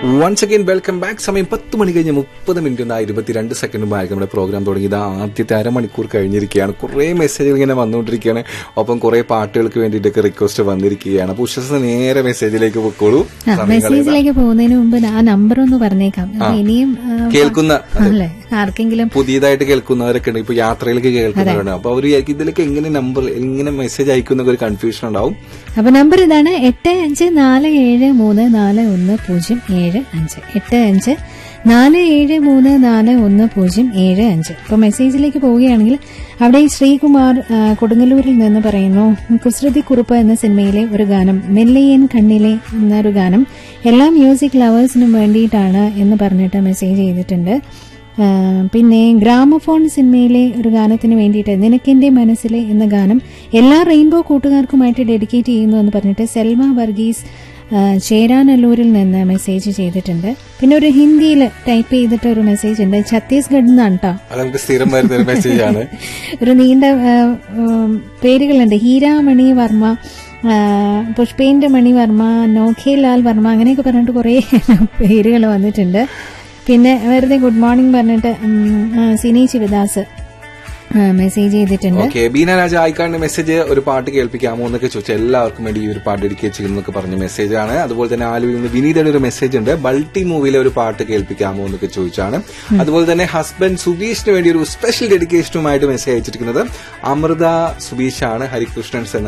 Once again welcome back സമയം പത്ത് മണി കഴിഞ്ഞ് മുപ്പത് മിനിറ്റ് ആ ഇരുപത്തിരണ്ട് സെക്കൻഡുമായിരിക്കും നമ്മുടെ പ്രോഗ്രാം തുടങ്ങി ഇത് ആദ്യത്തെ അരമണിക്കൂർ കഴിഞ്ഞിരിക്കുകയാണ് കുറേ മെസ്സേജുകൾ ഇങ്ങനെ വന്നുകൊണ്ടിരിക്കുകയാണ് ഒപ്പം കുറേ പാട്ടുകൾക്ക് വേണ്ടിയിട്ടൊക്കെ റിക്വസ്റ്റ് വന്നിരിക്കുകയാണ് അപ്പോൾ ഉഷസ് നേരെ മെസ്സേജിലേക്ക് പൊക്കോളൂ ആ, സമയം കളയണ്ട. മെസ്സേജിലേക്ക് പോകുന്നതിന് മുമ്പ് ആ നമ്പർ ഒന്ന് പറഞ്ഞേക്കാം കാരണം ഇനിയും ആ, കേൾക്കുന്ന അതെ, അല്ലേ ആർക്കെങ്കിലും പുതിയതായിട്ട് കേൾക്കുന്നവരൊക്കെ ഉണ്ട് ഇപ്പൊ യാത്രയിലേക്ക് കേൾക്കുന്നവരുണ്ട് അപ്പൊ അവർ ഇതിലേക്ക് എങ്ങനെ നമ്പർ എങ്ങനെ മെസ്സേജ് അയക്കുന്ന ഒരു കൺഫ്യൂഷൻ ഉണ്ടാവും അപ്പൊ നമ്പർ ഇതാണ് എട്ട് അഞ്ച് നാല് ഏഴ് മൂന്ന് നാല് ഒന്ന് പൂജ്യം ഏഴ് അഞ്ച് എട്ട് അഞ്ച് നാല് ഏഴ് മൂന്ന് നാല് ഒന്ന് പൂജ്യം ഏഴ് അഞ്ച് ഇപ്പൊ മെസ്സേജിലേക്ക് പോവുകയാണെങ്കിൽ അവിടെ ഈ ശ്രീകുമാർ ആ, കൊടുങ്ങല്ലൂരിൽ നിന്ന് പറയുന്നു കുസൃതി കുറുപ്പ് എന്ന സിനിമയിലെ ഒരു ഗാനം നെല്ലയ്യൻ കണ്ണിലെ എന്നൊരു ഗാനം എല്ലാ മ്യൂസിക് ലവേഴ്സിനും വേണ്ടിയിട്ടാണ് എന്ന് പറഞ്ഞിട്ട് മെസ്സേജ് ചെയ്തിട്ടുണ്ട് ആ, പിന്നെ ഗ്രാമഫോൺ സിനിമയിലെ ഒരു ഗാനത്തിന് വേണ്ടിയിട്ട് നിനക്കെന്റെ മനസ്സിലെ എന്ന ഗാനം എല്ലാ റെയിൻബോ കൂട്ടുകാർക്കുമായിട്ട് ഡെഡിക്കേറ്റ് ചെയ്യുന്നു എന്ന് പറഞ്ഞിട്ട് സെൽമ വർഗീസ് ആ, ചേരാനല്ലൂരിൽ നിന്ന് മെസ്സേജ് ചെയ്തിട്ടുണ്ട് പിന്നെ ഒരു ഹിന്ദിയിൽ ടൈപ്പ് ചെയ്തിട്ട് ഒരു മെസ്സേജ് ഉണ്ട് ഛത്തീസ്ഗഡ് നിന്നാണ് കേട്ടോ അത് നമുക്ക് സ്ഥിരം വരുന്ന ഒരു മെസ്സേജ് ആണ് ഒരു നീണ്ട ആ, ഉം, പേരുകളുണ്ട് ഹീരാമണി വർമ്മ ആ, പുഷ്പേന്ദ്ര മണി വർമ്മ നോഖേലാൽ വർമ്മ അങ്ങനെയൊക്കെ പറഞ്ഞിട്ട് കുറേ പേരുകൾ വന്നിട്ടുണ്ട് പിന്നെ വെറുതെ ഗുഡ് മോർണിംഗ് പറഞ്ഞിട്ട് ഉം, ആ, സിനി ശിവദാസ് ആ, മെസ്സേജ് ചെയ്തിട്ടുണ്ട് ഓക്കെ ബീന രാജ ആയിക്കാണ്ട് മെസ്സേജ് ഒരു പാട്ട് കേൾപ്പിക്കാമോ എന്നൊക്കെ ചോദിച്ചു എല്ലാവർക്കും വേണ്ടി ഈ ഒരു പാട്ട് ഡെഡിക്കേറ്റ് ചെയ്യുന്നൊക്കെ പറഞ്ഞ മെസ്സേജ് ആണ് അതുപോലെ തന്നെ ആലുവിൽ നിന്ന് വിനീതയുടെ ഒരു മെസ്സേജ് ഉണ്ട് ബൾട്ടി മൂവിയിലെ ഒരു പാട്ട് കേൾപ്പിക്കാമോ എന്നൊക്കെ ചോദിച്ചാണ് അതുപോലെ തന്നെ ഹസ്ബൻഡ് സുബീഷിന് വേണ്ടി ഒരു സ്പെഷ്യൽ ഡെഡിക്കേഷനുമായിട്ട് മെസ്സേജ് അയച്ചിരിക്കുന്നത് അമൃത സുബീഷാണ് ഹരികൃഷ്ണൻസ് എന്ന